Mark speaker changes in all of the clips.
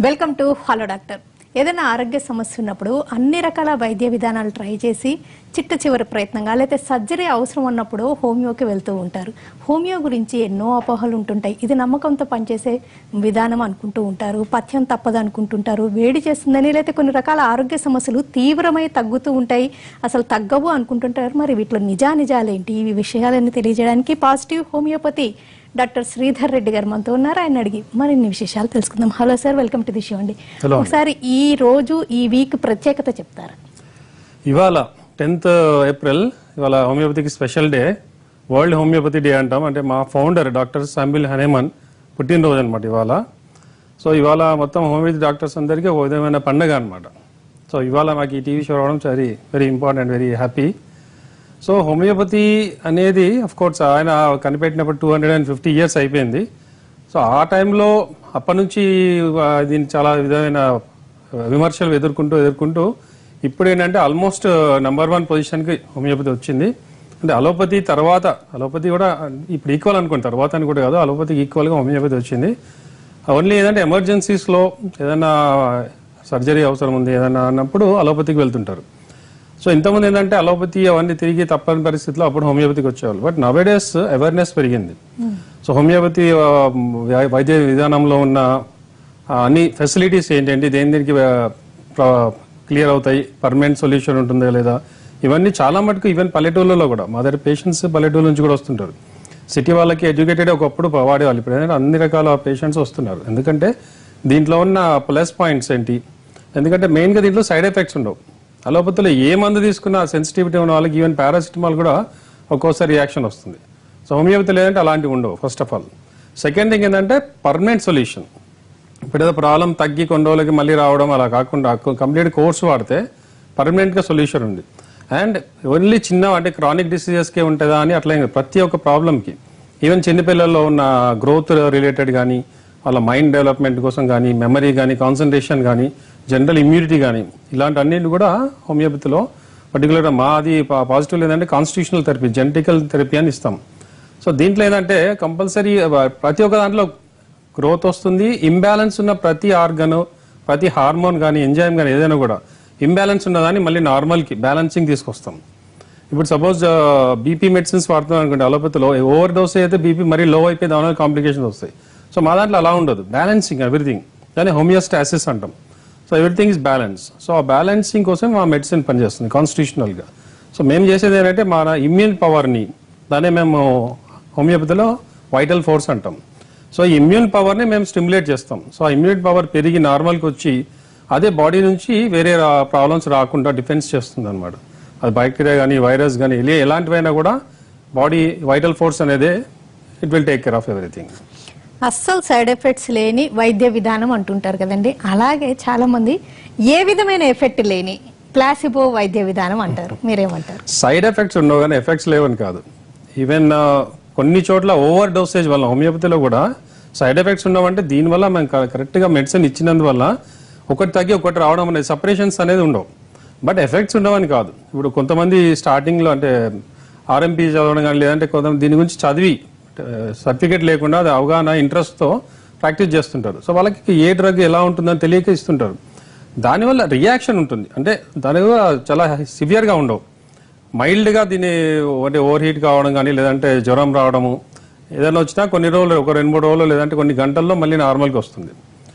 Speaker 1: Welcome to hello doctor ఏదైనా ఆరోగ్య సమస్య ఉన్నప్పుడు అన్ని రకాల వైద్య విధానాలు ట్రై చేసి చిట్ట చివరి ప్రయత్నంగా లేకపోతే సర్జరీ అవసరం ఉన్నప్పుడు హోమియోకి వెళ్తూ ఉంటారు హోమియో గురించి ఎన్నో అపోహలు ఉంటుంటాయి ఇది నమ్మకంతో పనిచేసే విధానం అనుకుంటూ ఉంటారు పథ్యం తప్పదు అనుకుంటుంటారు వేడి చేస్తుందని లేకపోతే కొన్ని రకాల ఆరోగ్య సమస్యలు తీవ్రమై తగ్గుతూ ఉంటాయి అసలు తగ్గవు అనుకుంటుంటారు మరి వీటిలో నిజానిజాలేంటి ఈ విషయాలన్నీ తెలియజేయడానికి positive homeopathy doctor Sridhar Reddy garu మనతో ఉన్నారు ఆయన అడిగి మరిన్ని విశేషాలు తెలుసుకుందాం hello sir welcome to the show అండి
Speaker 2: Hello.
Speaker 1: ఒకసారి ఈ రోజు ఈ వీక్ ప్రత్యేకత చెప్తారా
Speaker 2: ఇవాళ టెన్త్ ఏప్రిల్ ఇవాళ హోమియోపతికి special day world homeopathy day అంటాం అంటే మా ఫౌండర్ డాక్టర్ సంబిల్ హనేమన్ పుట్టినరోజు అనమాట ఇవాళ సో ఇవాళ మొత్తం హోమియోపతి డాక్టర్స్ అందరికీ ఒక విధమైన పండగ అనమాట సో ఇవాళ మాకు ఈ టీవీ షో రావడం very very important very happy so homeopathy అనేది అఫ్ కోర్స్ ఆయన కనిపెట్టినప్పుడు two hundred and fifty years అయిపోయింది సో ఆ టైంలో అప్పటి నుంచి ఆ, దీన్ని చాలా విధమైన విమర్శలు ఎదుర్కొంటూ ఎదుర్కొంటూ ఇప్పుడు ఏంటంటే ఆల్మోస్ట్ నెంబర్ వన్ పొజిషన్కి హోమియోపతి వచ్చింది అంటే అలోపతి తర్వాత అలోపతి కూడా ఇప్పుడు ఈక్వల్ అనుకోండి తర్వాత అని కూడా కాదు అలోపతికి ఈక్వల్గా హోమియోపతి వచ్చింది ఓన్లీ ఏదంటే ఎమర్జెన్సీస్లో ఏదైనా సర్జరీ అవసరం ఉంది ఏదైనా అన్నప్పుడు అలోపతికి వెళ్తుంటారు సో ఇంతకుముందు ఏంటంటే అలోపతి అవన్నీ తిరిగి తప్పని పరిస్థితిలో అప్పుడు హోమియోపతికి వచ్చేవాళ్ళు బట్ నవేడేస్ అవేర్నెస్ పెరిగింది సో హోమియోపతి ఆ, వై- వైద్య విధానంలో ఉన్న ఆ, అన్ని ఫెసిలిటీస్ ఏంటంటే దేని దేనికి క్లియర్ అవుతాయి పర్మనెంట్ సొల్యూషన్ ఉంటుందా లేదా ఇవన్నీ చాలా మటుకు ఈవెన్ పల్లెటూళ్ళలో కూడా మా దగ్గర పేషెంట్స్ పల్లెటూరు నుంచి కూడా వస్తుంటారు సిటీ వాళ్ళకి ఎడ్యుకేటెడ్ ఒకప్పుడు వాడేవాళ్ళు ఇప్పుడు ఏంటంటే అన్ని రకాల పేషెంట్స్ వస్తున్నారు ఎందుకంటే దీంట్లో ఉన్న ప్లస్ పాయింట్స్ ఏంటి ఎందుకంటే మెయిన్గా దీంట్లో సైడ్ ఎఫెక్ట్స్ ఉండవు అలోపతిలో ఏ మందు తీసుకున్నా సెన్సిటివిటీ ఉన్న వాళ్ళకి ఈవెన్ పారాసిటమాల్ కూడా ఒక్కోసారి రియాక్షన్ వస్తుంది సో హోమియోపతి లేదంటే అలాంటివి ఉండవు first of all second thing ఏంటంటే పర్మనెంట్ సొల్యూషన్ ఇప్పుడు ఏదో ప్రాబ్లం తగ్గి కొన్ని రోజులకి మళ్ళీ రావడం అలా కాకుండా కంప్లీట్ కోర్స్ వాడితే పర్మనెంట్గా సొల్యూషన్ ఉంది అండ్ ఓన్లీ చిన్న అంటే క్రానిక్ డిసీజెస్కే ఉంటుందా అని అట్లా ఏం కాదు. ప్రతి ఒక్క ప్రాబ్లంకి ఈవెన్ చిన్నపిల్లల్లో ఉన్న గ్రోత్ రిలేటెడ్ కానీ వాళ్ళ మైండ్ డెవలప్మెంట్ కోసం కానీ మెమరీ కానీ కాన్సన్ట్రేషన్ కానీ జనరల్ ఇమ్యూనిటీ కానీ ఇలాంటి అన్నింటి కూడా హోమియోపతిలో పర్టికులర్గా మాది పాజిటివ్ ఏంటంటే కాన్స్టిట్యూషనల్ థెరపీ జెనటికల్ థెరపీ అని ఇస్తాం సో దీంట్లో ఏంటంటే కంపల్సరీ ప్రతి ఒక్క దాంట్లో గ్రోత్ వస్తుంది ఇంబ్యాలెన్స్ ఉన్న ప్రతి ఆర్గన్ ప్రతి హార్మోన్ కానీ ఎంజైమ్ కానీ ఏదైనా కూడా ఇంబ్యాలెన్స్ ఉన్నదాన్ని మళ్ళీ నార్మల్కి బ్యాలెన్సింగ్ తీసుకొస్తాం ఇప్పుడు సపోజ్ బీపీ మెడిసిన్స్ వాడుతున్నాం అనుకోండి అలోపతిలో ఓవర్ డోస్ అయితే బీపీ మరీ లో అయిపోయి దానివల్ల కాంప్లికేషన్స్ వస్తాయి సో మా దాంట్లో అలా ఉండదు బ్యాలెన్సింగ్ ఎవ్రీథింగ్ దాన్ని హోమియోస్టాసిస్ అంటాం so everything is balance so ఆ బ్యాలెన్సింగ్ కోసం మా మెడిసిన్ పనిచేస్తుంది కాన్స్టిట్యూషనల్గా సో మేము చేసేది ఏంటంటే మన ఇమ్యూన్ పవర్ని దాన్ని మేము హోమియోపతిలో వైటల్ ఫోర్స్ అంటాం సో ఈ ఇమ్యూన్ పవర్ని మేము స్టిమ్యులేట్ చేస్తాం సో ఆ ఇమ్యూన్ పవర్ పెరిగి నార్మల్కి వచ్చి అదే బాడీ నుంచి వేరే ప్రాబ్లమ్స్ రాకుండా డిఫెన్స్ చేస్తుంది అనమాట అది బ్యాక్టీరియా కానీ వైరస్ కానీ ఎలాంటివైనా కూడా బాడీ వైటల్ ఫోర్స్ అనేది it will take care of everything
Speaker 1: అస్సలు సైడ్ ఎఫెక్ట్స్ లేని వైద్య విధానం అంటుంటారు కదండి అలాగే చాలా మంది ఏ విధమైన ఎఫెక్ట్ లేని ప్లాసిబో వైద్య విధానం అంటారు మీరేమంటారు
Speaker 2: సైడ్ ఎఫెక్ట్స్ ఉండవు కానీ ఎఫెక్ట్స్ లేవని కాదు ఈవెన్ కొన్ని చోట్ల ఓవర్ డోసేజ్ వల్ల హోమియోపతిలో కూడా సైడ్ ఎఫెక్ట్స్ ఉండవంటే దీనివల్ల మేము కరెక్ట్గా మెడిసిన్ ఇచ్చినందువల్ల ఒకటి తగ్గి ఒకటి రావడం అనేది సపరేషన్స్ అనేది ఉండవు బట్ ఎఫెక్ట్స్ ఉండవని కాదు ఇప్పుడు కొంతమంది స్టార్టింగ్లో అంటే ఆర్ఎంపీ చదవడం కానీ లేదంటే కొంతమంది దీని గురించి చదివి సర్టిఫికేట్ లేకుండా అది అవగాహన ఇంట్రెస్ట్తో ప్రాక్టీస్ చేస్తుంటారు సో వాళ్ళకి ఏ డ్రగ్ ఎలా ఉంటుందని తెలియక ఇస్తుంటారు దానివల్ల రియాక్షన్ ఉంటుంది అంటే దాని కూడా చాలా సివియర్గా ఉండవు మైల్డ్గా దీన్ని అంటే ఓవర్ హీట్ కావడం కానీ లేదంటే జ్వరం రావడము ఏదైనా వచ్చినా కొన్ని రోజులు ఒక రెండు మూడు రోజులు లేదంటే కొన్ని గంటల్లో మళ్ళీ నార్మల్గా వస్తుంది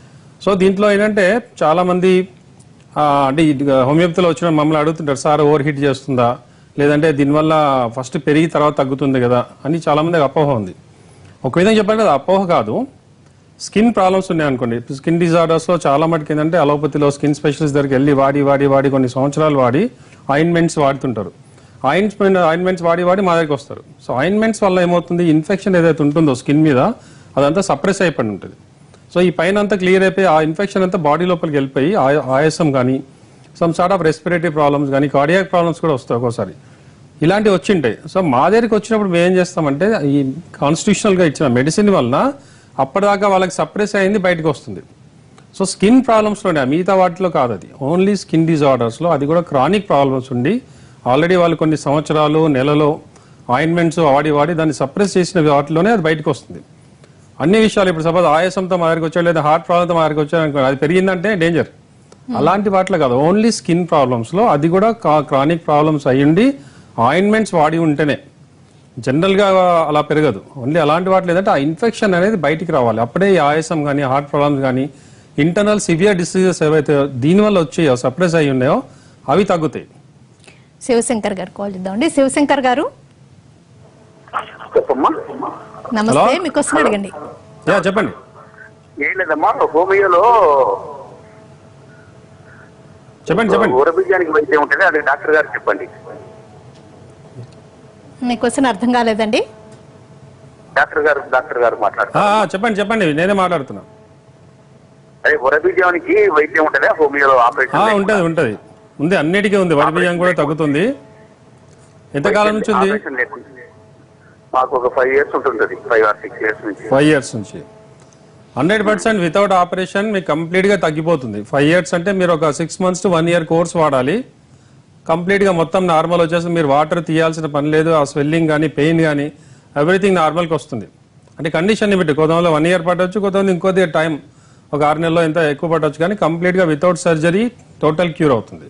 Speaker 2: సో దీంట్లో ఏంటంటే చాలా మంది ఆ, అంటే ఈ హోమియోపతిలో వచ్చిన మమ్మల్ని అడుగుతుంటారు సార్ ఓవర్ హీట్ చేస్తుందా లేదంటే దీనివల్ల ఫస్ట్ పెరిగి తర్వాత తగ్గుతుంది కదా అని చాలా మందికి అపోహ ఉంది ఒక విధంగా చెప్పాలంటే అది అపోహ కాదు స్కిన్ ప్రాబ్లమ్స్ ఉన్నాయి అనుకోండి స్కిన్ డిజార్డర్స్ లో చాలా మటుకు ఏంటంటే అలోపతిలో స్కిన్ స్పెషలిస్ట్ దగ్గరికి వెళ్ళి వాడి వాడి వాడి కొన్ని సంవత్సరాలు వాడి ఆయింట్మెంట్స్ వాడుతుంటారు ఆయింట్మెంట్ ఆయింట్మెంట్స్ వాడి వాడి మా దగ్గరికి వస్తారు సో ఆయింట్మెంట్స్ వల్ల ఏమవుతుంది ఇన్ఫెక్షన్ ఏదైతే ఉంటుందో స్కిన్ మీద అదంతా సప్రెస్ అయిపోయి ఉంటుంది సో ఈ పైన అంతా క్లియర్ అయిపోయి ఆ ఇన్ఫెక్షన్ అంతా బాడీ లోపలికి వెళ్ళిపోయి ఆయ- ఆయాసం కానీ some sort of respiratory problems కానీ కార్డియాక్ ప్రాబ్లమ్స్ కూడా వస్తాయి ఒక్కోసారి ఇలాంటివి వచ్చింటాయి సో మా దగ్గరికి వచ్చినప్పుడు మేము ఏం చేస్తామంటే ఈ కాన్స్టిట్యూషనల్ గా ఇచ్చిన మెడిసిన్ వలన అప్పటిదాకా వాళ్ళకి సప్రెస్ అయింది బయటకు వస్తుంది సో స్కిన్ ప్రాబ్లమ్స్లోనే మిగతా వాటిలో కాదు అది ఓన్లీ స్కిన్ డిజార్డర్స్లో అది కూడా క్రానిక్ ప్రాబ్లమ్స్ ఉండి ఆల్రెడీ వాళ్ళు కొన్ని సంవత్సరాలు నెలలో ఆయింట్మెంట్స్ వాడి వాడి దాన్ని సప్రెస్ చేసిన వాటిలోనే అది బయటకు వస్తుంది అన్ని విషయాలు ఇప్పుడు సపోజ్ ఆయాసంతో మా దగ్గరికి వచ్చాడు లేదా హార్ట్ ప్రాబ్లంతో మా దగ్గరికి వచ్చాడు అనుకో అది పెరిగిందంటే డేంజర్ అలాంటి వాటిలో కాదు ఓన్లీ స్కిన్ ప్రాబ్లమ్స్ లో అది కూడా క్రానిక్ ప్రాబ్లమ్స్ అయ్యిండి ఆయింట్మెంట్స్ వాడి ఉంటేనే జనరల్ గా అలా పెరగదు ఓన్లీ అలాంటి వాటిలో ఏంటంటే ఆ ఇన్ఫెక్షన్ అనేది బయటికి రావాలి అప్పుడే ఈ ఆయాసం కానీ హార్ట్ ప్రాబ్లమ్స్ కానీ ఇంటర్నల్ సివియర్ డిసీజెస్ ఏవైతే దీనివల్ల వచ్చాయో సప్రెస్ అయి ఉన్నాయో అవి తగ్గుతాయి
Speaker 1: శివశంకర్ గారు కాల్ చేద్దామండి శివశంకర్ గారు
Speaker 3: చెప్పమ్మా
Speaker 1: నమస్తే
Speaker 2: Hello?
Speaker 1: మీకు వస్తుంది అడగండి
Speaker 2: యా చెప్పండి
Speaker 3: ఏం లేదమ్మా హోమియోలో
Speaker 2: చెప్పండి చెప్పండి
Speaker 3: ఉరబీజానికి వైద్యం ఉంటుంది అది డాక్టర్ గారు చెప్పండి
Speaker 1: మీ క్వశ్చన్ అర్థం కాలేదండి
Speaker 3: డాక్టర్ గారు డాక్టర్ గారు
Speaker 2: ఆ,
Speaker 3: మాట్లాడతారు
Speaker 2: ఆ, చెప్పండి చెప్పండి నేనే మాట్లాడుతున్నా
Speaker 3: అదే ఉరబీజానికి వైద్యం ఉంటుంది హోమియోలో
Speaker 2: ఆ,
Speaker 3: ఆపరేషన్
Speaker 2: ఉంటది ఉంటది ఉంది అన్నిటికీ ఉంది వడిబియ్యం కూడా తగ్గుతుంది ఎంతకాలం నుంచి ఉంది
Speaker 3: ఆపరేషన్ లేకుండా. మాకు ఒక ఫైవ్ ఇయర్స్ ఉంటుంది అది ఫైవ్ ఆర్ సిక్స్ ఇయర్స్ నుంచి
Speaker 2: ఫైవ్ ఇయర్స్ నుంచి హండ్రెడ్ పర్సెంట్ వితౌట్ ఆపరేషన్ మీకు కంప్లీట్ గా తగ్గిపోతుంది ఫైవ్ ఇయర్స్ అంటే మీరు ఒక six months to one year course వాడాలి కంప్లీట్ గా మొత్తం నార్మల్ వచ్చేసి మీరు వాటర్ తీయాల్సిన పని లేదు ఆ స్వెల్లింగ్ కానీ పెయిన్ కానీ ఎవ్రీథింగ్ నార్మల్కి వస్తుంది అంటే కండిషన్ పెట్టి కొంతమంది వన్ ఇయర్ పట్టవచ్చు కొంతమంది ఇంకొద్ది టైం ఒక ఆరు నెలలో ఎంత ఎక్కువ పట్టవచ్చు కానీ కంప్లీట్ గా వితౌట్ సర్జరీ టోటల్ క్యూర్ అవుతుంది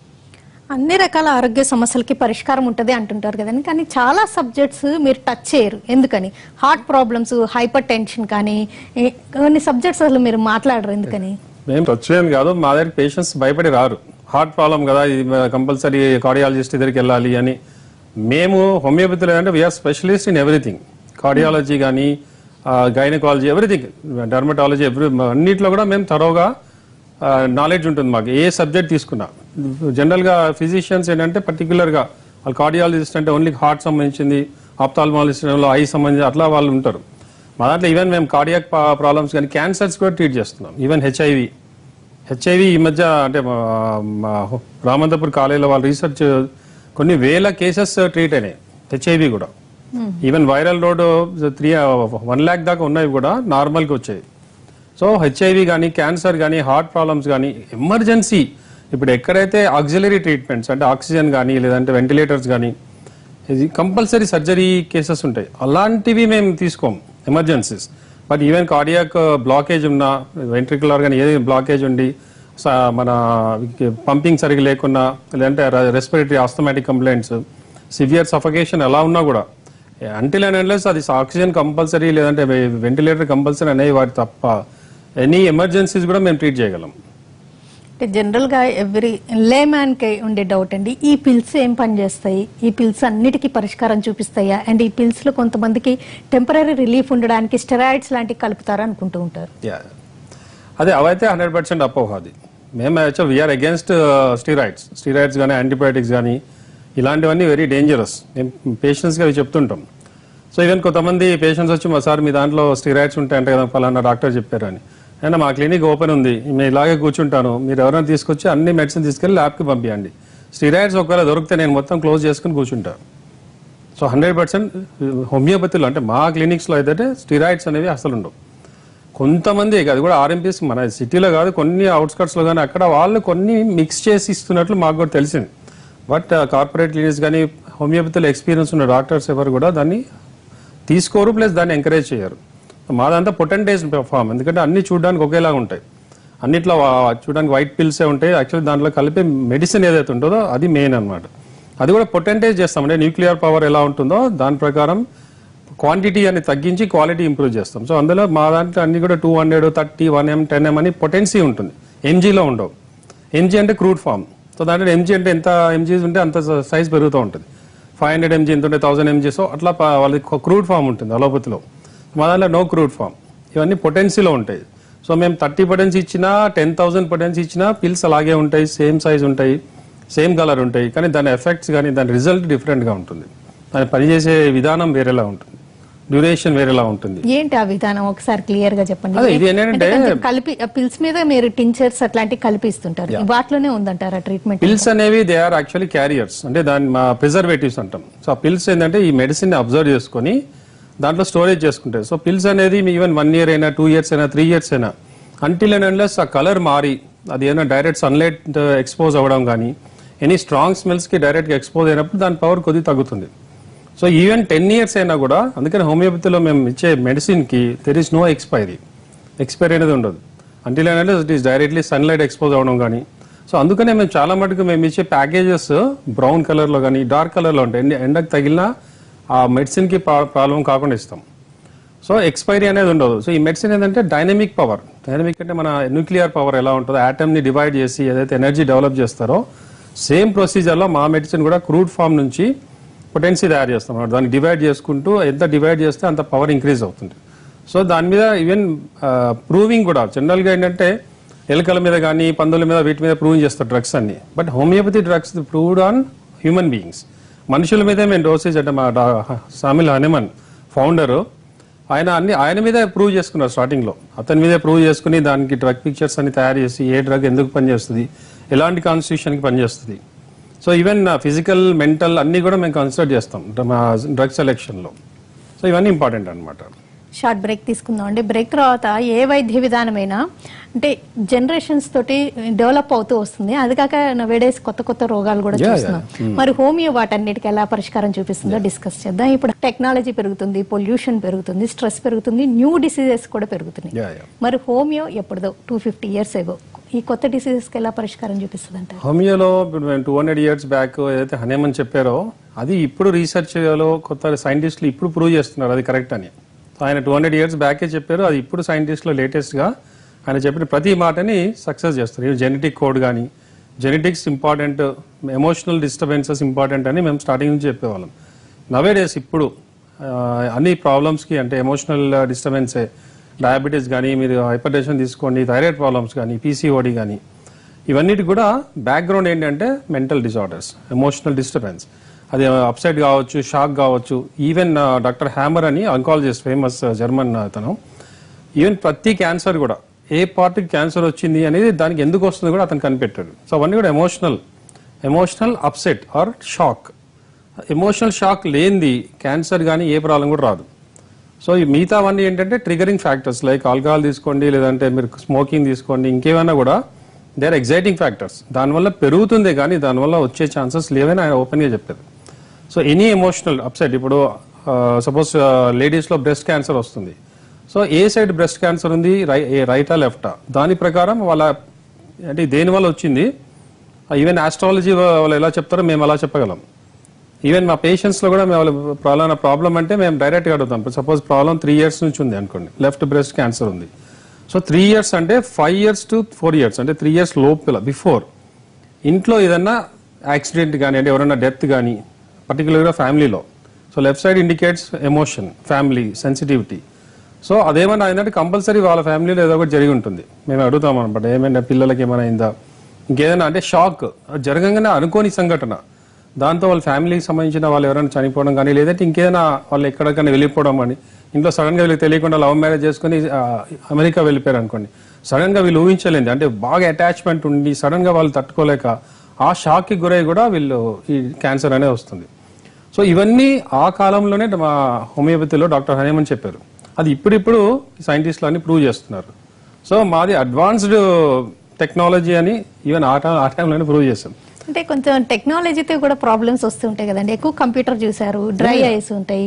Speaker 1: అన్ని రకాల ఆరోగ్య సమస్యలకి పరిష్కారం ఉంటుంది అంటుంటారు కదండి కానీ చాలా సబ్జెక్ట్స్ మీరు టచ్ చేయరు ఎందుకని హార్ట్ ప్రాబ్లమ్స్ హైపర్ టెన్షన్ కానీ ఏ- కొన్ని సబ్జెక్ట్స్ అసలు మీరు మాట్లాడరు ఎందుకని
Speaker 2: మేము వచ్చేది కాదు మా దగ్గర పేషెంట్స్ భయపడి రారు హార్ట్ ప్రాబ్లం కదా ఇది కంపల్సరీ కార్డియాలజిస్ట్ దగ్గరికి వెళ్ళాలి అని మేము హోమియోపతిలో అంటే we're specialist in everything cardiology కానీ గైనకాలజీ ఎవ్రీథింగ్ డర్మటాలజీ ఎవ్రీ అన్నిట్లో కూడా మేము తరోగా నాలెడ్జ్ ఉంటుంది మాకు ఏ సబ్జెక్ట్ తీసుకున్నా జనరల్గా ఫిజిషియన్స్ ఏంటంటే పర్టికులర్గా వాళ్ళు కార్డియాలజిస్ట్ అంటే ఓన్లీ హార్ట్ సంబంధించింది ఆప్థాల్మాలజిస్ట్ ఐ సంబంధించి అట్లా వాళ్ళు ఉంటారు మా దాంట్లో ఈవెన్ మేము కార్డియాక్ ప్రాబ్లమ్స్ కానీ క్యాన్సర్స్ కూడా ట్రీట్ చేస్తున్నాం ఈవెన్ హెచ్ఐవి హెచ్ఐవి ఈ మధ్య అంటే మా మా రామంతపూర్ కాలేజీలో వాళ్ళు రీసెర్చ్ కొన్ని వేల కేసెస్ ట్రీట్ అయినాయి హెచ్ఐవి కూడా even viral load three one lakh దాకా ఉన్నవి కూడా నార్మల్కి వచ్చాయి సో హెచ్ఐవి కానీ క్యాన్సర్ కానీ హార్ట్ ప్రాబ్లమ్స్ కానీ ఎమర్జెన్సీ ఇప్పుడు ఎక్కడైతే ఆక్సిలరీ ట్రీట్మెంట్స్ అంటే ఆక్సిజన్ కానీ లేదంటే వెంటిలేటర్స్ కానీ ఇది కంపల్సరీ సర్జరీ కేసెస్ ఉంటాయి అలాంటివి మేము తీసుకోం emergencies but even cardiac blockage ఉన్నా వెంట్రికులర్ కానీ ఏది బ్లాకేజ్ ఉండి స- మన పంపింగ్ సరిగ్గా లేకున్నా లేదంటే respiratory asthmatic complaints severe suffocation ఎలా ఉన్నా కూడా అంటిల్ అండ్ అన్లెస్ అది ఆక్సిజన్ కంపల్సరీ లేదంటే వెంటిలేటర్ కంపల్సరీ అనేవి వాటి తప్ప ఎనీ ఎమర్జెన్సీస్ కూడా మేము ట్రీట్ చేయగలం
Speaker 1: అంటే జనరల్ గా ఎవ్రీ లే మ్యాన్ కి ఉండే డౌట్ అండి ఈ పిల్స్ ఏం పని చేస్తాయి ఈ పిల్స్ అన్నిటికీ పరిష్కారం చూపిస్తాయా అండ్ ఈ పిల్స్ లో కొంతమందికి టెంపరీ రిలీఫ్ ఉండడానికి స్టెరాయిడ్స్ లాంటివి కలుపుతారు అనుకుంటూ ఉంటారు
Speaker 2: యా అదే అవైతే హండ్రెడ్ పర్సెంట్ అపోహ అది మేము actual we are against steroids steroids కానీ యాంటీబయాటిక్స్ కానీ ఇలాంటివన్నీ వెరీ డేంజరస్ మేము పేషెంట్స్గా అవి చెప్తుంటాం సో ఈవెన్ కొంతమంది పేషెంట్స్ వచ్చి మా సార్ మీ దాంట్లో స్టీరాయిడ్స్ ఉంటాయంట కదా ఫలానా డాక్టర్ చెప్పారు అని అయినా మా క్లినిక్ ఓపెన్ ఉంది మేము ఇలాగే కూర్చుంటాను మీరు ఎవరైనా తీసుకొచ్చి అన్ని మెడిసిన్ తీసుకెళ్ళి ల్యాబ్కి పంపించండి స్టీరాయిడ్స్ ఒకవేళ దొరికితే నేను మొత్తం క్లోజ్ చేసుకుని కూర్చుంటాను సో హండ్రెడ్ పర్సెంట్ హోమియోపతిలో అంటే మా క్లినిక్స్లో అయితే స్టీరాయిడ్స్ అనేవి అసలు ఉండవు కొంతమంది అది కూడా ఆర్ఎంపీస్ మన సిటీలో కాదు కొన్ని అవుట్స్కట్స్లో కానీ అక్కడ వాళ్ళు కొన్ని మిక్స్ చేసి ఇస్తున్నట్లు మాకు కూడా తెలిసింది బట్ కార్పొరేట్ క్లినిక్స్ కానీ హోమియోపతిలో ఎక్స్పీరియన్స్ ఉన్న డాక్టర్స్ ఎవరు కూడా దాన్ని తీసుకోరు ప్లస్ దాన్ని ఎంకరేజ్ చేయరు మాదంతా పొటెంటేజ్ ఫామ్ ఎందుకంటే అన్ని చూడడానికి ఒకేలాగా ఉంటాయి అన్నిట్లో వా- చూడడానికి వైట్ పిల్సే ఉంటాయి యాక్చువల్లీ దాంట్లో కలిపే మెడిసిన్ ఏదైతే ఉంటుందో అది మెయిన్ అన్నమాట అది కూడా పొటెంటేజ్ చేస్తాం అంటే న్యూక్లియర్ పవర్ ఎలా ఉంటుందో దాని ప్రకారం క్వాంటిటీ అని తగ్గించి క్వాలిటీ ఇంప్రూవ్ చేస్తాం సో అందులో మా దాంట్లో అన్ని కూడా two hundred thirty one M ten M అని పొటెన్సీ ఉంటుంది ఎంజీలో ఉండవు ఎంజీ అంటే క్రూడ్ ఫామ్ సో దాంట్లో ఎంజీ అంటే ఎంత ఎంజీస్ ఉంటే అంత సైజ్ పెరుగుతూ ఉంటుంది ఫైవ్ హండ్రెడ్ ఎంజీ ఎంత ఉంటే థౌసండ్ ఎంజీ సో అట్లా ప- వాళ్ళకి క్రూడ్ ఫామ్ ఉంటుంది అలోపతిలో మా దాంట్లో నో క్రూడ్ ఫామ్ ఇవన్నీ పొటెన్సీలో ఉంటాయి సో మేము థర్టీ పొటెన్సీ ఇచ్చినా టెన్ థౌసండ్ పొటెన్సీ ఇచ్చినా పిల్స్ అలాగే ఉంటాయి సేమ్ సైజ్ ఉంటాయి సేమ్ కలర్ ఉంటాయి కానీ దాని ఎఫెక్ట్స్ కానీ దాని రిజల్ట్ డిఫరెంట్గా ఉంటుంది దాని పనిచేసే విధానం వేరేలా ఉంటుంది డ్యూరేషన్ వేరేలా ఉంటుంది
Speaker 1: ఏంటి ఆ విధానం ఒకసారి క్లియర్ గా చెప్పండి
Speaker 2: అదే, ఇది ఏంటంటే-
Speaker 1: అంటే కొంచెం కలిపి పిల్స్ మీద మీరు టించర్స్ అట్లాంటివి కలిపి ఇస్తుంటారు వాటిలోనే ఉందంటారా ట్రీట్మెంట్
Speaker 2: పిల్స్ అనేవి దే ఆర్ యాక్చువల్లీ క్యారియర్స్ అంటే దాని మా ప్రిజర్వేటివ్స్ అంటాం సో ఆ పిల్స్ ఏంటంటే ఈ మెడిసిన్ అబ్జర్వ్ చేసుకొని దాంట్లో స్టోరేజ్ చేసుకుంటాయి సో పిల్స్ అనేది మీ ఈవెన్ వన్ ఇయర్ అయినా టూ ఇయర్స్ అయినా త్రీ ఇయర్స్ అయినా అంటిల్ అండ్ అన్లెస్ ఆ కలర్ మారి అది ఏదైనా డైరెక్ట్ సన్లైట్ ఎక్స్పోజ్ అవ్వడం కానీ ఎనీ స్ట్రాంగ్ స్మెల్స్ కి డైరెక్ట్ గా ఎక్స్పోజ్ అయినప్పుడు దాని పవర్ కొద్దిగా తగ్గుతుంది సో ఈవెన్ టెన్ ఇయర్స్ అయినా కూడా అందుకని హోమియోపతిలో మేము ఇచ్చే మెడిసిన్కి there is no expiry expiry అనేది ఉండదు అంటిల్ అంటే it is directly sunlight expose అవ్వడం కానీ సో అందుకనే మేము చాలా మటుకు మేము ఇచ్చే ప్యాకేజెస్ బ్రౌన్ కలర్లో కానీ డార్క్ కలర్లో ఉంటాయి ఎండ- ఎండకు తగిలినా ఆ మెడిసిన్కి ప్రాబ్లం కాకుండా ఇస్తాం సో ఎక్స్పైరీ అనేది ఉండదు సో ఈ మెడిసిన్ ఏంటంటే డైనమిక్ పవర్ డైనమిక్ అంటే మన న్యూక్లియర్ పవర్ ఎలా ఉంటుందో atom ని డివైడ్ చేసి ఏదైతే ఎనర్జీ డెవలప్ చేస్తారో సేమ్ ప్రొసీజర్లో మా మెడిసిన్ కూడా క్రూడ్ ఫామ్ నుంచి పొటెన్సీ తయారు చేస్తాం అన్నమాట. దాన్ని డివైడ్ చేసుకుంటూ ఎంత డివైడ్ చేస్తే అంత పవర్ ఇంక్రీజ్ అవుతుంది సో దాని మీద ఈవెన్ ప్రూవింగ్ కూడా జనరల్గా ఏంటంటే ఎలుకల మీద కానీ పందుల మీద వీటి మీద ప్రూవ్ చేస్తారు డ్రగ్స్ అన్ని but homeopathy drugs proved on human beings మనుషుల మీదే మేము డోసేజ్ అంటే మా డా- సామిల్ హనుమన్ ఫౌండరు ఆయన అన్ని ఆయన మీదే ప్రూవ్ చేసుకున్నారు స్టార్టింగ్ లో అతని మీదే ప్రూవ్ చేసుకుని దానికి డ్రగ్ పిక్చర్స్ అన్ని తయారు చేసి ఏ డ్రగ్ ఎందుకు పనిచేస్తుంది ఎలాంటి కాన్స్టిట్యూషన్ కి పనిచేస్తుంది సో ఈవెన్ ఫిజికల్ మెంటల్ అన్ని కూడా మేము కన్సిడర్ చేస్తాం మా డ్రగ్ సెలెక్షన్ లో సో ఇవన్నీ ఇంపార్టెంట్ అన్నమాట
Speaker 1: షార్ట్ బ్రేక్ తీసుకుందాం అండి బ్రేక్ తర్వాత ఏ వైద్య విధానమైనా అంటే జనరేషన్స్ తోటి డెవలప్ అవుతూ వస్తుంది అది కాక నవేడేస్ కొత్త కొత్త రోగాలు కూడా
Speaker 2: Yeah,
Speaker 1: చూస్తున్నాం మరి హోమియో వాటన్నిటికి ఎలా పరిష్కారం చూపిస్తుందో డిస్కస్ చేద్దాం ఇప్పుడు టెక్నాలజీ పెరుగుతుంది పొల్యూషన్ పెరుగుతుంది స్ట్రెస్ పెరుగుతుంది న్యూ డిసీజెస్ కూడా పెరుగుతున్నాయి
Speaker 2: యా యా
Speaker 1: మరి హోమియో ఎప్పుడుదో టూ ఫిఫ్టీ ఇయర్స్ ఎగో ఈ కొత్త డిసీజెస్ కి ఎలా పరిష్కారం చూపిస్తుంది అంటారు
Speaker 2: హోమియోలో టూ హండ్రెడ్ ఇయర్స్ బ్యాక్ ఏదైతే హనేమన్ చెప్పారో అది ఇప్పుడు రీసెర్చ్లో కొత్త సైంటిస్టులు ఇప్పుడు ప్రూవ్ చేస్తున్నారు అది కరెక్ట్ అని సో ఆయన టూ హండ్రెడ్ ఇయర్స్ బ్యాకే చెప్పారు అది ఇప్పుడు సైంటిస్టులు లేటెస్ట్గా ఆయన చెప్పిన ప్రతి మాటని సక్సెస్ చేస్తారు జెనెటిక్ కోడ్ కానీ genetics important emotional disturbances important అని మేము స్టార్టింగ్ నుంచి చెప్పేవాళ్ళం నవే డేస్ ఇప్పుడు ఆ, అన్ని ప్రాబ్లమ్స్కి అంటే ఎమోషనల్ డిస్టర్బెన్సే డయాబెటీస్ కానీ మీరు హైపర్ టెన్షన్ తీసుకోండి థైరాయిడ్ ప్రాబ్లమ్స్ కానీ పీసీఓడి కానీ ఇవన్నిటి కూడా బ్యాక్గ్రౌండ్ ఏంటంటే మెంటల్ డిజార్డర్స్ ఎమోషనల్ డిస్టర్బెన్స్ అది అప్సెట్ కావచ్చు షాక్ కావచ్చు ఈవెన్ డాక్టర్ హ్యామర్ అని అంకాలజిస్ట్ ఫేమస్ జర్మన్ అతను ఈవెన్ ప్రతి క్యాన్సర్ కూడా ఏ పార్ట్కి క్యాన్సర్ వచ్చింది అనేది దానికి ఎందుకు వస్తుంది కూడా అతను కనిపెట్టాడు సో అవన్నీ కూడా emotional emotional upset or shock emotional shock లేనిది క్యాన్సర్ కానీ ఏ ప్రాబ్లం కూడా రాదు సో ఈ మిగతావన్నీ ఏంటంటే ట్రిగరింగ్ ఫ్యాక్టర్స్ లైక్ ఆల్కహాల్ తీసుకోండి లేదంటే మీరు స్మోకింగ్ తీసుకోండి ఇంకేమైనా కూడా దే ఆర్ ఎగ్జైటింగ్ ఫ్యాక్టర్స్ దానివల్ల పెరుగుతుంది కానీ దానివల్ల వచ్చే ఛాన్సెస్ లేవని ఆయన ఓపెన్గా చెప్పారు సో ఎనీ ఎమోషనల్ అప్సెట్ ఇప్పుడు సపోజ్ లేడీస్లో బ్రెస్ట్ క్యాన్సర్ వస్తుంది సో ఏ సైడ్ బ్రెస్ట్ క్యాన్సర్ ఉంది రై రైటా లెఫ్టా దాని ప్రకారం వాళ్ళ అంటే దేని వల్ల వచ్చింది ఈవెన్ ఆస్ట్రాలజీ వాళ్ళు ఎలా చెప్తారో మేము అలా చెప్పగలం ఈవెన్ మా పేషెంట్స్ లో కూడా మేము ప్రాబ్లం ప్రాబ్లం అంటే మేము డైరెక్ట్ గా అడుగుతాం సపోజ్ ప్రాబ్లం త్రీ ఇయర్స్ నుంచి ఉంది అనుకోండి లెఫ్ట్ బ్రెస్ట్ క్యాన్సర్ ఉంది సో త్రీ ఇయర్స్ అంటే five years to four years అంటే త్రీ ఇయర్స్ లోపల బిఫోర్ ఇంట్లో ఏదన్నా యాక్సిడెంట్ కానీ అంటే ఎవరైనా డెత్ కానీ పర్టికులర్గా ఫ్యామిలీలో so left side indicates emotion family sensitivity so అదేమన్నా అయిందంటే కంపల్సరీ వాళ్ళ ఫ్యామిలీలో ఏదో ఒకటి జరిగి ఉంటుంది మేము అడుగుతాం అనమాట ఏమైనా పిల్లలకి ఏమైనా అయిందా ఇంకేదైనా అంటే షాక్ జరగంగానే అనుకోని సంఘటన దాంతో వాళ్ళ ఫ్యామిలీకి సంబంధించిన వాళ్ళు ఎవరైనా చనిపోవడం కానీ లేదంటే ఇంకేదైనా వాళ్ళు ఎక్కడికైనా వెళ్ళిపోవడం అని ఇంట్లో సడన్ గా వీళ్ళకి తెలియకుండా లవ్ మ్యారేజ్ చేసుకుని ఆ, అమెరికా వెళ్ళిపోయారు అనుకోండి సడన్ గా వీళ్ళు ఊహించలేదు అంటే బాగా అటాచ్మెంట్ ఉండి సడన్ గా వాళ్ళు తట్టుకోలేక ఆ షాక్ కి గురై కూడా వీళ్ళు ఈ క్యాన్సర్ అనేది వస్తుంది సో ఇవన్నీ ఆ కాలంలోనే మా హోమియోపతిలో డాక్టర్ హనేమన్ చెప్పారు అది ఇప్పుడిప్పుడు సైంటిస్టులు అన్ని ప్రూవ్ చేస్తున్నారు సో మాది అడ్వాన్స్డ్ టెక్నాలజీ అని ఈవెన్ ఆ టైం ఆ టైంలోనే ప్రూవ్ చేశాం
Speaker 1: అంటే కొంచెం టెక్నాలజీతో కూడా ప్రాబ్లమ్స్ వస్తుంటాయి కదండి ఎక్కువ కంప్యూటర్ చూసారు డ్రై ఐస్ ఉంటాయి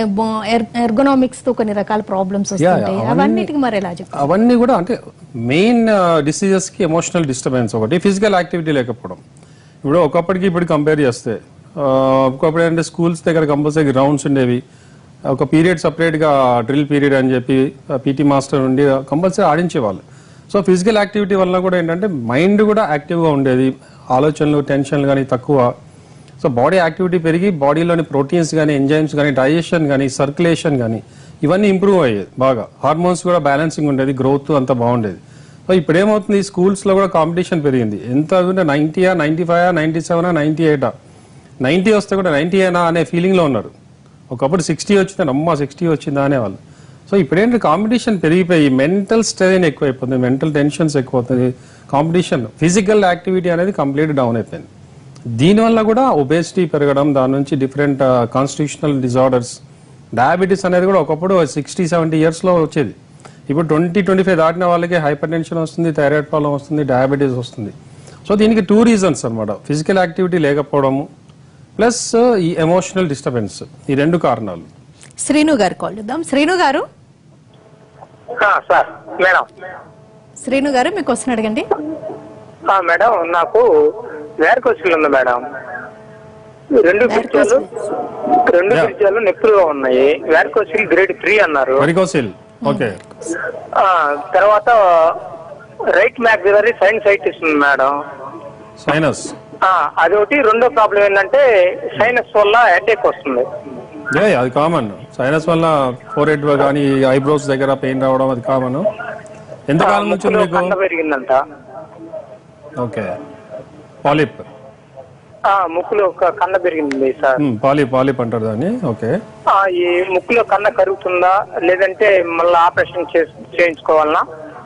Speaker 1: ఎర్గోనామిక్స్ తో కొన్ని రకాల ప్రాబ్లమ్స్ వస్తుంటాయి అవన్నిటికి మరి ఎలా చెప్తారు
Speaker 2: అవన్నీ కూడా అంటే మెయిన్ డిసీజెస్ కి ఎమోషనల్ డిస్టర్బెన్స్ ఒకటి ఫిజికల్ యాక్టివిటీ లేకపోవడం ఇప్పుడు ఒకప్పటికి ఇప్పుడు కంపేర్ చేస్తే ఆ, ఒకప్పుడు ఏంటంటే స్కూల్స్ దగ్గర కంపల్సరీ గ్రౌండ్స్ ఉండేవి ఒక పీరియడ్ సపరేట్ గా డ్రిల్ పీరియడ్ అని చెప్పి పీటీ మాస్టర్ ఉండి కంపల్సరీ ఆడించేవాళ్ళు సో ఫిజికల్ యాక్టివిటీ వల్ల కూడా ఏంటంటే మైండ్ కూడా యాక్టివ్ గా ఉండేది ఆలోచనలు టెన్షన్లు కానీ తక్కువ సో బాడీ యాక్టివిటీ పెరిగి బాడీలోని ప్రోటీన్స్ కానీ ఎంజైమ్స్ కానీ డైజెషన్ కానీ సర్క్యులేషన్ కానీ ఇవన్నీ ఇంప్రూవ్ అయ్యేది బాగా హార్మోన్స్ కూడా బ్యాలెన్సింగ్ ఉండేది గ్రోత్ అంతా బాగుండేది సో ఇప్పుడు ఏమవుతుంది స్కూల్స్ లో కూడా కాంపిటీషన్ పెరిగింది ఎంత ఉంటే నైన్టీయా ninety five ninety seven ninety ఎయిటా నైన్టీ వస్తే కూడా నైన్టీ అయినా అనే ఫీలింగ్ లో ఉన్నారు ఒకప్పుడు సిక్స్టీ వచ్చిందని అమ్మ సిక్స్టీ వచ్చిందా అనేవాళ్ళు సో ఇప్పుడేంటి కాంపిటీషన్ పెరిగిపోయి మెంటల్ స్ట్రెయిన్ ఎక్కువైపోతుంది మెంటల్ టెన్షన్స్ ఎక్కువవుతుంది కాంపిటీషన్ ఫిజికల్ యాక్టివిటీ అనేది కంప్లీట్ డౌన్ అయిపోయింది దీనివల్ల కూడా ఒబేసిటీ పెరగడం దాని నుంచి డిఫరెంట్ కాన్స్టిట్యూషనల్ డిజార్డర్స్ డయాబెటీస్ అనేది కూడా ఒకప్పుడు సిక్స్టీ సెవెంటీ ఇయర్స్లో వచ్చేది ఇప్పుడు ట్వంటీ ట్వంటీ ఫైవ్ దాటిన వాళ్ళకి హైపర్ టెన్షన్ వస్తుంది థైరాయిడ్ ప్రాబ్లం వస్తుంది డయాబెటీస్ వస్తుంది సో దీనికి టూ రీజన్స్ అన్నమాట ఫిజికల్ యాక్టివిటీ లేకపోవడము ప్లస్ ఈ ఎమోషనల్ డిస్టర్బెన్స్ ఈ రెండు కారణాలు
Speaker 1: శ్రీను గారు కాల్ చేద్దాం శ్రీను గారు
Speaker 4: ఆ, సార్ మేడం
Speaker 1: శ్రీను గారు మీకు క్వశ్చన్ అడగండి
Speaker 4: ఆ, మేడం నాకు వేరకొచ్చులు ఉంది మేడం రెండు పిచ్చాలు రెండు
Speaker 2: Yeah.
Speaker 4: పిచ్చాలు నొప్పులుగా ఉన్నాయి వేరకొచ్చులు గ్రేడ్ త్రీ అన్నారు
Speaker 2: వెరికోసిల్ ఓకే
Speaker 4: ఆ, తర్వాత రైట్ మ్యాక్సిలరీ సైనసైటిస్ ఉంది మేడం
Speaker 2: సైనస్
Speaker 4: ఆ, అదొకటి రెండో ప్రాబ్లం ఏంటంటే సైనస్ వల్ల హెడేక్ వస్తుంది
Speaker 2: ఏ అది కామన్ సైనస్ వల్ల ఫోర్ హెడ్ కానీ ఐబ్రోస్ దగ్గర పెయిన్ రావడం అది కామన్ ఎంతకాలం నుంచి ఉంది
Speaker 4: ముక్కులో
Speaker 2: మీకు
Speaker 4: కండ పెరిగిందంట
Speaker 2: ఓకే పాలిప్
Speaker 4: ఆ, ముక్కులో ఒక కన్న పెరిగింది సార్
Speaker 2: పాలిప్ పాలిప్ అంటారు దాన్ని ఓకే
Speaker 4: ఆ, ఈ ముక్కులో కన్న కరుగుతుందా లేదంటే మళ్ళీ ఆపరేషన్ చేస్- చేయించుకోవాలనా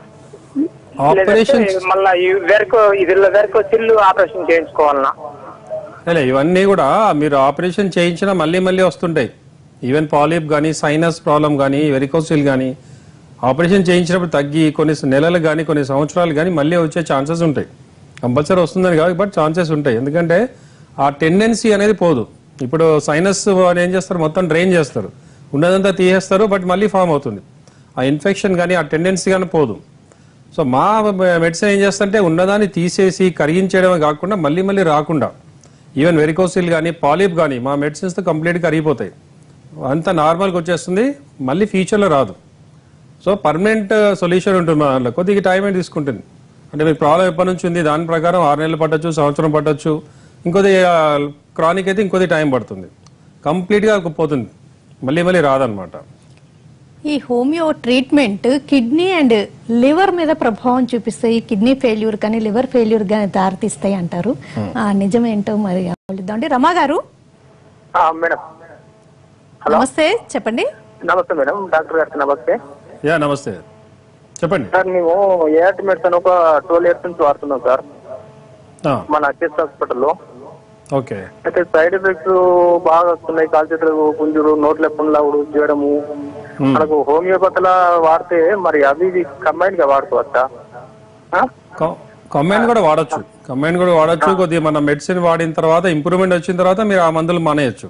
Speaker 2: ఆపరేషన్
Speaker 4: లేదంటే మళ్ళా ఈ వెరకో ఇది వెరకో చిల్లు ఆపరేషన్ చేయించుకోవాలనా
Speaker 2: లే ఇవన్నీ కూడా మీరు ఆపరేషన్ చేయించినా మళ్ళీ మళ్ళీ వస్తుంటాయి ఈవెన్ పాలిప్ కానీ సైనస్ ప్రాబ్లం కానీ వెరికోసిల్ కానీ ఆపరేషన్ చేయించినప్పుడు తగ్గి కొన్ని నెలలు కానీ కొన్ని సంవత్సరాలు కానీ మళ్ళీ వచ్చే ఛాన్సెస్ ఉంటాయి కంపల్సరీ వస్తుందని కాదు బట్ ఛాన్సెస్ ఉంటాయి ఎందుకంటే ఆ టెండెన్సీ అనేది పోదు ఇప్పుడు సైనస్ అని ఏం చేస్తారు మొత్తం డ్రైన్ చేస్తారు ఉన్నదంతా తీసేస్తారు బట్ మళ్ళీ ఫామ్ అవుతుంది ఆ ఇన్ఫెక్షన్ కానీ ఆ టెండెన్సీ కానీ పోదు సో మా మెడిసిన్ ఏం చేస్తుంటే ఉన్నదాన్ని తీసేసి కరిగించేయడమే కాకుండా మళ్ళీ మళ్ళీ రాకుండా ఈవెన్ వెరికోసిల్ కానీ పాలిప్ కానీ మా మెడిసిన్స్తో కంప్లీట్గా కరిగిపోతాయి అంతా నార్మల్గా వచ్చేస్తుంది మళ్ళీ ఫ్యూచర్లో రాదు సో పర్మనెంట్ సొల్యూషన్ ఉంటుంది మా దాంట్లో కొద్దిగా టైం ఏం తీసుకుంటుంది అంటే మీకు ప్రాబ్లం ఎప్పటి నుంచి ఉంది దాని ప్రకారం ఆరు నెలలు పట్టొచ్చు సంవత్సరం పట్టొచ్చు ఇంకొద్ది క్రానిక్ అయితే ఇంకొద్ది టైం పడుతుంది కంప్లీట్గా పోతుంది మళ్ళీ మళ్ళీ రాదనమాట
Speaker 1: ఈ homeo treatment kidney and liver మీద ప్రభావం చూపిస్తాయి కిడ్నీ ఫెయిల్యూర్ కానీ లివర్ ఫెయిల్యూర్ కానీ దారితీస్తాయి అంటారు ఆ, నిజమేంటో మరి ఆలోచిద్దాం అండి రమా గారు
Speaker 4: ఆ, మేడం
Speaker 1: నమస్తే చెప్పండి
Speaker 4: నమస్తే మేడం డాక్టర్ గారికి నమస్తే
Speaker 2: యా నమస్తే చెప్పండి
Speaker 4: సార్ మేము ఏఆర్టీ మెడిసిన్ ఒక ట్వెల్వ్ ఇయర్స్ నుంచి వాడుతున్నాం సార్
Speaker 2: ఆ,
Speaker 4: మన అచ్చెస్ హాస్పిటల్లో
Speaker 2: ఓకే
Speaker 4: అయితే సైడ్ ఎఫెక్ట్స్ బాగా వస్తున్నాయి కాలు చేతులు గుంజుడు నోట్ల పుండ్లాగుడు చేయడము మనకు హోమియోపతిలా వాడితే మరి అవి ఇవి కంబైన్ గా వాడుకోవచ్చా ఆ?
Speaker 2: కంబైన్ కూడా వాడొచ్చు కంబైన్ కూడా వాడొచ్చు కొద్దిగా మన మెడిసిన్ వాడిన తర్వాత ఇంప్రూవ్మెంట్ వచ్చిన తర్వాత మీరు ఆ మందులు మానేయచ్చు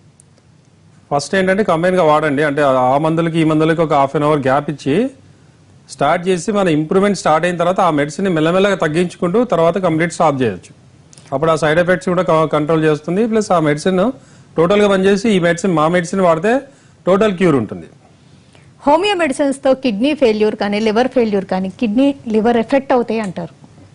Speaker 2: ఫస్ట్ ఏంటంటే కంబైన్ గా వాడండి అంటే ఆ- ఆ మందులకి ఈ మందులకి ఒక హాఫ్ అన్ అవర్ గ్యాప్ ఇచ్చి స్టార్ట్ చేసి మన ఇంప్రూవ్మెంట్ స్టార్ట్ అయిన తర్వాత ఆ మెడిసిన్ మెల్లమెల్లగా తగ్గించుకుంటూ తర్వాత కంప్లీట్ స్టాప్ చేయొచ్చు అప్పుడు ఆ సైడ్ ఎఫెక్ట్స్ కూడా కంట్రోల్ చేస్తుంది ప్లస్ ఆ మెడిసిన్ టోటల్ గా పనిచేసి ఈ మెడిసిన్ మా మెడిసిన్ వాడితే టోటల్ క్యూర్ ఉంటుంది
Speaker 1: హోమియో మెడిసిన్స్ తో కిడ్నీ ఫెయిల్యూర్ కానీ లివర్ ఫెయిల్యూర్ కానీ కిడ్నీ లివర్ ఎఫెక్ట్ అవుతాయి అంటారు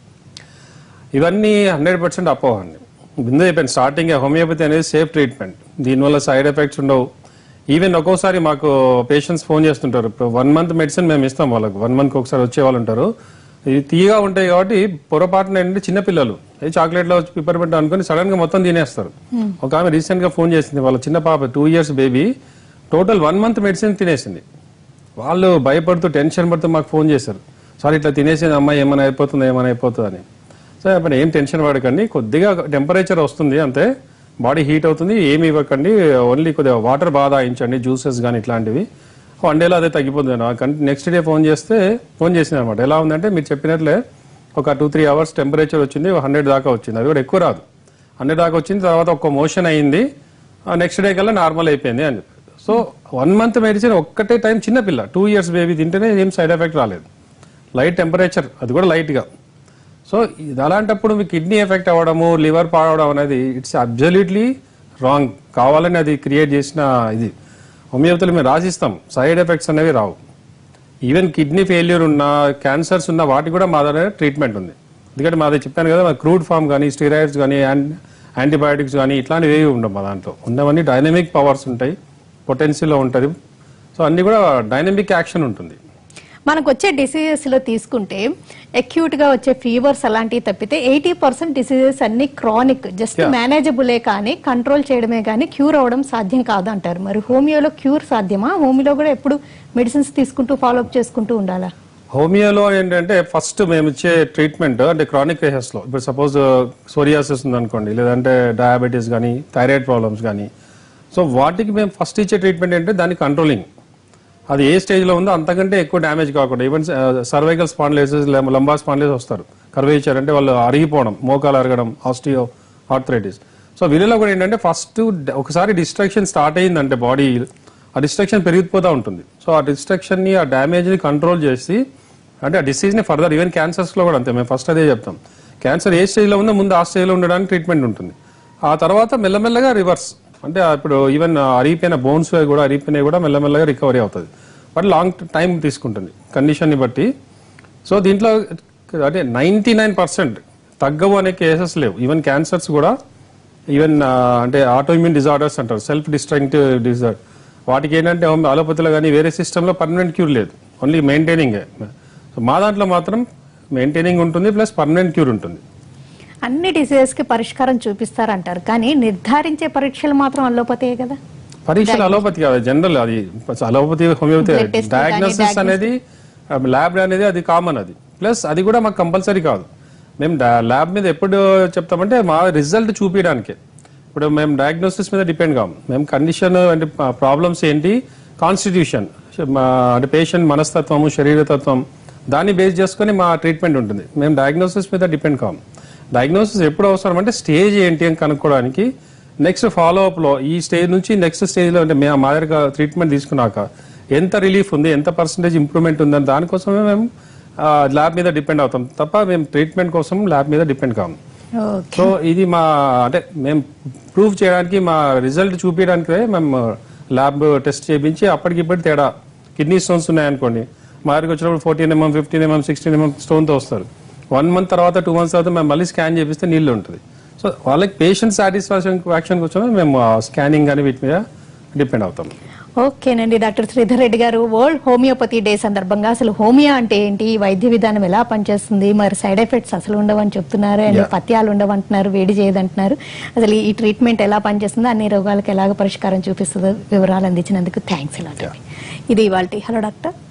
Speaker 2: ఇవన్నీ హండ్రెడ్ పర్సెంట్ అపోహ అండి ముందే చెప్పాను స్టార్టింగ్ హోమియోపతి అనేది సేఫ్ ట్రీట్మెంట్ దీనివల్ల సైడ్ ఎఫెక్ట్స్ ఉండవు ఈవెన్ ఒక్కోసారి మాకు పేషెంట్స్ ఫోన్ చేస్తుంటారు ఇప్పుడు వన్ మంత్ మెడిసిన్ మేము ఇస్తాం వాళ్ళకి వన్ మంత్ ఒకసారి వచ్చే వాళ్ళు ఉంటారు ఇవి తీయగా ఉంటాయి కాబట్టి పొరపాటున ఏంటంటే చిన్నపిల్లలు ఏ చాక్లెట్ లో పిప్పర్ పెట్టా అనుకుని సడన్ గా మొత్తం తినేస్తారు ఒక ఆమె రీసెంట్ గా ఫోన్ చేసింది వాళ్ళ చిన్న పాప two years baby total one month medicine తినేసింది వాళ్ళు భయపడుతూ టెన్షన్ పడుతూ మాకు ఫోన్ చేశారు సార్ ఇట్లా తినేసింది అమ్మాయి ఏమైనా అయిపోతుందా ఏమైనా అయిపోతుందా అని సో అప్పుడు ఏం టెన్షన్ పడకండి కొద్దిగా టెంపరేచర్ వస్తుంది అంతే బాడీ హీట్ అవుతుంది ఏమి ఇవ్వకండి ఓన్లీ కొద్దిగా వాటర్ బాగా తాగించండి జ్యూసెస్ కానీ ఇట్లాంటివి వన్ డేలో అదే తగ్గిపోతుంది నెక్స్ట్ డే ఫోన్ చేస్తే ఫోన్ చేసింది అనమాట ఎలా ఉందంటే మీరు చెప్పినట్లే ఒక టూ త్రీ అవర్స్ టెంపరేచర్ వచ్చింది హండ్రెడ్ దాకా వచ్చింది అది కూడా ఎక్కువ రాదు హండ్రెడ్ దాకా వచ్చింది తర్వాత ఒక మోషన్ అయింది నెక్స్ట్ డే కల్లా నార్మల్ అయిపోయింది అని చెప్పారు సో వన్ మంత్ మెడిసిన్ ఒక్కటే టైం చిన్న పిల్ల టూ ఇయర్స్ బేబీ తింటేనే ఏం సైడ్ ఎఫెక్ట్ రాలేదు లైట్ టెంపరేచర్ అది కూడా లైట్గా సో ఇది అలాంటప్పుడు మీ కిడ్నీ ఎఫెక్ట్ అవ్వడము లివర్ పాడవడం అనేది ఇట్స్ అబ్జల్యూట్లీ రాంగ్ కావాలని అది క్రియేట్ చేసిన ఇది హోమియోపతిలో మేము రాసిస్తాం సైడ్ ఎఫెక్ట్స్ అనేవి రావు ఈవెన్ కిడ్నీ ఫెయిల్యూర్ ఉన్న క్యాన్సర్స్ ఉన్న వాటికి కూడా మా దగ్గర ట్రీట్మెంట్ ఉంది ఎందుకంటే మాది చెప్పాను కదా క్రూడ్ ఫామ్ కానీ స్టీరాయిడ్స్ కానీ యాంటీబయాటిక్స్ కానీ ఇట్లాంటివి ఏవి ఉండవు మా దాంట్లో ఉన్నవన్నీ డైనమిక్ పవర్స్ ఉంటాయి పొటెన్షియల్లో ఉంటుంది సో అన్ని కూడా డైనమిక్ యాక్షన్ ఉంటుంది
Speaker 1: మనకు వచ్చే డిసీజెస్ లో తీసుకుంటే అక్యూట్ గా వచ్చే ఫీవర్స్ అలాంటివి తప్పితే ఎయిటీ పర్సెంట్ డిసీజెస్ అన్ని క్రానిక్ జస్ట్
Speaker 2: Yeah.
Speaker 1: మేనేజబులే కానీ కంట్రోల్ చేయడమే కానీ క్యూర్ అవడం సాధ్యం కాదు అంటారు మరి హోమియోలో క్యూర్ సాధ్యమా హోమియోలో కూడా ఎప్పుడు మెడిసిన్స్ తీసుకుంటూ ఫాలో అప్ చేసుకుంటూ ఉండాలా
Speaker 2: హోమియోలో ఏంటంటే ఫస్ట్ మేము ఇచ్చే ట్రీట్మెంట్ అంటే క్రానిక్ కేసెస్ లో ఇప్పుడు సపోజ్ సోరియాసిస్ ఉందనుకోండి లేదంటే డయాబెటీస్ కానీ థైరాయిడ్ ప్రాబ్లమ్స్ కానీ సో వాటికి మేము ఫస్ట్ ఇచ్చే ట్రీట్మెంట్ ఏంటంటే దాని కంట్రోలింగ్ అది ఏ స్టేజ్ లో ఉందో అంతకంటే ఎక్కువ డ్యామేజ్ కాకుండా even cervical spondylosis lumbar spondylosis వస్తారు కర్వేచర్ అంటే వాళ్ళు అరిగిపోవడం మోకాలు అరగడం ఆస్టియో ఆర్థరైటిస్ సో వీళ్ళలో కూడా ఏంటంటే ఫస్ట్ ఒకసారి డిస్ట్రక్షన్ స్టార్ట్ అయ్యిందంటే బాడీ ఆ డిస్ట్రక్షన్ పెరిగిపోతూ ఉంటుంది సో ఆ డిస్ట్రక్షన్ ని ఆ డ్యామేజ్ ని కంట్రోల్ చేసి అంటే ఆ డిసీజ్ ని ఫర్దర్ ఈవెన్ క్యాన్సర్స్ లో కూడా అంతే మేము ఫస్ట్ అదే చెప్తాం క్యాన్సర్ ఏ స్టేజ్ లో ఉందో ముందు ఆ స్టేజ్ లో ఉండడానికి ట్రీట్మెంట్ ఉంటుంది ఆ తర్వాత మెల్లమెల్లగా రివర్స్ అంటే ఆ ఇప్పుడు ఈవెన్ అరిగిపోయిన బోన్స్ కూడా అరిగిపోయినవి కూడా మెల్లమెల్లగా రికవరీ అవుతుంది బట్ లాంగ్ టైం తీసుకుంటుంది కండిషన్ ని బట్టి సో దీంట్లో అంటే నైంటీ నైన్ పర్సెంట్ తగ్గవు అనే కేసెస్ లేవు ఈవెన్ క్యాన్సర్స్ కూడా ఈవెన్ అంటే ఆటోఇమ్యూన్ డిజార్డర్స్ అంటారు సెల్ఫ్ డిస్ట్రక్టివ్ డిజార్డర్ వాటికి ఏంటంటే అలోపతిలో కానీ వేరే సిస్టంలో పర్మనెంట్ క్యూర్ లేదు ఓన్లీ మెయింటైనింగ్ సో మా దాంట్లో మాత్రం మెయింటైనింగ్ ఉంటుంది ప్లస్ పర్మనెంట్ క్యూర్ ఉంటుంది
Speaker 1: అన్ని డిసీజెస్ కి పరిష్కారం చూపిస్తారంటారు కానీ నిర్ధారించే పరీక్షలు మాత్రం అల్లోపతియే కదా
Speaker 2: పరీక్షలు అలోపతి కాదు జనరల్ అది అలోపతి హోమియోపతి
Speaker 1: Blood test కానీ
Speaker 2: డయాగ్నోసిస్ అనేది ల్యాబ్ అనేది అది కామన్ అది ప్లస్ అది కూడా మాకు కంపల్సరీ కాదు మేము ల్యాబ్ మీద ఎప్పుడు చెప్తామంటే మా రిజల్ట్ చూపించడానికే ఇప్పుడు మేము డయాగ్నోసిస్ మీద డిపెండ్ కాము మేము కండిషన్ అంటే ప్రాబ్లమ్స్ ఏంటి కాన్స్టిట్యూషన్ అంటే పేషెంట్ మనస్తత్వము శరీరతత్వం దాన్ని బేస్ చేసుకొని మా ట్రీట్మెంట్ ఉంటుంది మేము డయాగ్నోసిస్ మీద డిపెండ్ కాము డయాగ్నోసిస్ ఎప్పుడు అవసరం అంటే స్టేజ్ ఏంటి అని కనుక్కోవడానికి నెక్స్ట్ ఫాలో అప్ లో ఈ స్టేజ్ నుంచి నెక్స్ట్ స్టేజ్ లో అంటే మేము మా దగ్గర ట్రీట్మెంట్ తీసుకున్నాక ఎంత రిలీఫ్ ఉంది ఎంత పర్సంటేజ్ ఇంప్రూవ్మెంట్ ఉందని దానికోసమే మేము ల్యాబ్ మీద డిపెండ్ అవుతాం తప్ప మేము ట్రీట్మెంట్ కోసం ల్యాబ్ మీద డిపెండ్ కాము
Speaker 1: ఓకే
Speaker 2: సో ఇది మా అంటే మేము ప్రూవ్ చేయడానికి మా రిజల్ట్ చూపించడానికి మేము ల్యాబ్ టెస్ట్ చేయించి అప్పటికిప్పటి తేడా కిడ్నీ స్టోన్స్ ఉన్నాయనుకోండి మా దగ్గరికి వచ్చినప్పుడు fourteen MM fifteen MM sixteen MM స్టోన్తో వస్తారు వన్ మంత్ తర్వాత టూ మంత్స్ తర్వాత మేము మళ్ళీ స్కాన్ చేపిస్తే నీళ్ళు ఉంటుంది సో వాళ్ళకి పేషెంట్ సాటిస్ఫాక్షన్ యాక్షన్ వచ్చాము మేము స్కానింగ్ కానీ వీటి మీద డిపెండ్ అవుతాం
Speaker 1: ఓకేనండి డాక్టర్ శ్రీధర్ రెడ్డి గారు వరల్డ్ హోమియోపతి డే సందర్భంగా అసలు హోమియో అంటే ఏంటి ఈ వైద్య విధానం ఎలా పనిచేస్తుంది మరి సైడ్ ఎఫెక్ట్స్ అసలు ఉండవని చెప్తున్నారు అండ్
Speaker 2: Yeah.
Speaker 1: పత్యాలు ఉండవంటున్నారు వేడి చేయదంటున్నారు అసలు ఈ ట్రీట్మెంట్ ఎలా పనిచేస్తుందో అన్ని రోగాలకు ఎలాగ పరిష్కారం చూపిస్తుందో వివరాలు అందించినందుకు థ్యాంక్స్ ఎలా ఇది ఇవాళ హలో డాక్టర్